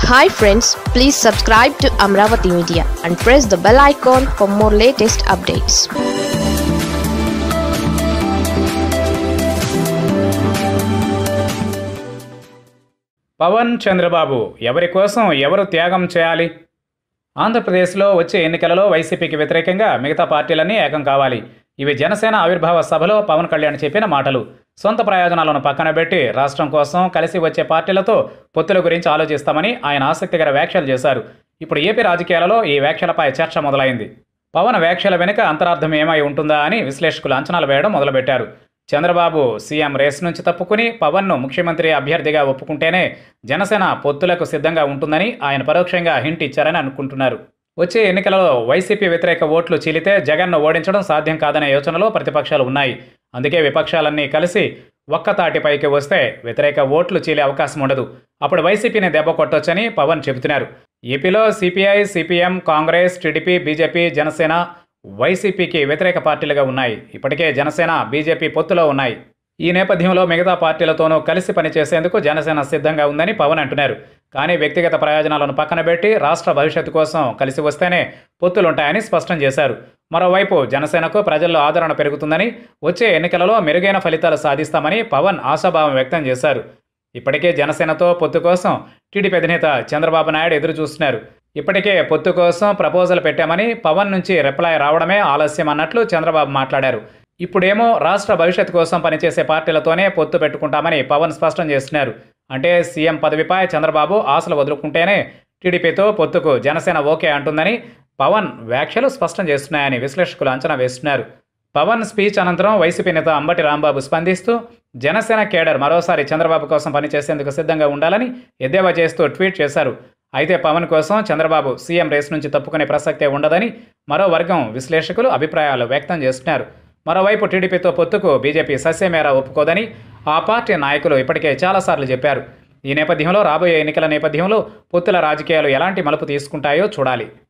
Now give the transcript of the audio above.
hi friends please subscribe to Amaravati media and press the bell icon for more latest updates Pawan Chandrababu ఎవరి కోసం ఎవరు త్యాగం చేయాలి ఆంధ్రప్రదేశ్లో వచ్చే ఎన్నికలలో వైసీపీకి వ్యతిరేకంగా మిగతా పార్టీలన్నీ ఏకం కావాలి ఇవి జనసేన ఆవిర్భావ సభలో పవన్ కళ్యాణ్ చెప్పిన మాటలు సొంత ప్రయోజనాలను పక్కన పెట్టి రాష్ట్రం కోసం కలిసి వచ్చే పార్టీలతో పొత్తుల గురించి ఆలోచిస్తామని ఆయన ఆసక్తికర వ్యాఖ్యలు చేశారు ఇప్పుడు ఏపీ రాజకీయాలలో ఈ వ్యాఖ్యలపై చర్చ మొదలైంది పవన్ వ్యాఖ్యల వెనుక అంతరార్థం ఏమై ఉంటుందా అని విశ్లేషకులు అంచనాలు వేయడం మొదలుపెట్టారు చంద్రబాబు సీఎం రేస్ నుంచి తప్పుకుని పవన్ను ముఖ్యమంత్రి అభ్యర్థిగా ఒప్పుకుంటేనే జనసేన పొత్తులకు సిద్ధంగా ఉంటుందని ఆయన పరోక్షంగా హింట్ ఇచ్చారని అనుకుంటున్నారు వచ్చే ఎన్నికలలో వైసీపీ వ్యతిరేక ఓట్లు చీలితే జగన్ను ఓడించడం సాధ్యం కాదనే యోచనలో ప్రతిపక్షాలు ఉన్నాయి అందుకే విపక్షాలన్నీ కలిసి ఒక్కతాటిపైకి వస్తే వ్యతిరేక ఓట్లు చీలే అవకాశం ఉండదు అప్పుడు వైసీపీని దెబ్బ కొట్టొచ్చని పవన్ చెబుతున్నారు ఏపీలో సిపిఐ సిపిఎం కాంగ్రెస్ టీడీపీ బీజేపీ జనసేన వైసీపీకి వ్యతిరేక పార్టీలుగా ఉన్నాయి ఇప్పటికే జనసేన బీజేపీ పొత్తులో ఉన్నాయి ఈ నేపథ్యంలో మిగతా పార్టీలతోనూ కలిసి పనిచేసేందుకు జనసేన సిద్ధంగా ఉందని పవన్ అంటున్నారు కానీ వ్యక్తిగత ప్రయోజనాలను పక్కన పెట్టి రాష్ట్ర భవిష్యత్తు కోసం కలిసి వస్తేనే పొత్తులుంటాయని స్పష్టం చేశారు మరోవైపు జనసేనకు ప్రజల్లో ఆదరణ పెరుగుతుందని వచ్చే ఎన్నికలలో మెరుగైన ఫలితాలు సాధిస్తామని పవన్ ఆశాభావం వ్యక్తం చేశారు ఇప్పటికే జనసేనతో పొత్తు కోసం టీడీపీ అధినేత చంద్రబాబు నాయుడు ఎదురు చూస్తున్నారు ఇప్పటికే పొత్తు కోసం ప్రపోజల్ పెట్టామని పవన్ నుంచి రిప్లై రావడమే ఆలస్యం అన్నట్లు చంద్రబాబు మాట్లాడారు ఇప్పుడేమో రాష్ట్ర భవిష్యత్తు కోసం పనిచేసే పార్టీలతోనే పొత్తు పెట్టుకుంటామని పవన్ స్పష్టం చేస్తున్నారు అంటే సీఎం పదవిపై చంద్రబాబు ఆశలు వదులుకుంటేనే టీడీపీతో పొత్తుకు జనసేన ఓకే అంటుందని పవన్ వ్యాఖ్యలు స్పష్టం చేస్తున్నాయని విశ్లేషకులు అంచనా వేస్తున్నారు పవన్ స్పీచ్ అనంతరం వైసీపీ నేత అంబటి రాంబాబు స్పందిస్తూ జనసేన కేడర్ మరోసారి చంద్రబాబు కోసం పనిచేసేందుకు సిద్ధంగా ఉండాలని ఎద్దేవా చేస్తూ ట్వీట్ చేశారు అయితే పవన్ కోసం చంద్రబాబు సీఎం రేస్ నుంచి తప్పుకునే ప్రసక్తే ఉండదని మరో వర్గం విశ్లేషకులు అభిప్రాయాలు వ్యక్తం చేస్తున్నారు మరోవైపు టీడీపీతో పొత్తుకు బీజేపీ సస్యమేర ఒప్పుకోదని ఆ పార్టీ నాయకులు ఇప్పటికే చాలాసార్లు చెప్పారు ఈ నేపథ్యంలో రాబోయే ఎన్నికల నేపథ్యంలో పొత్తుల రాజకీయాలు ఎలాంటి మలుపు తీసుకుంటాయో చూడాలి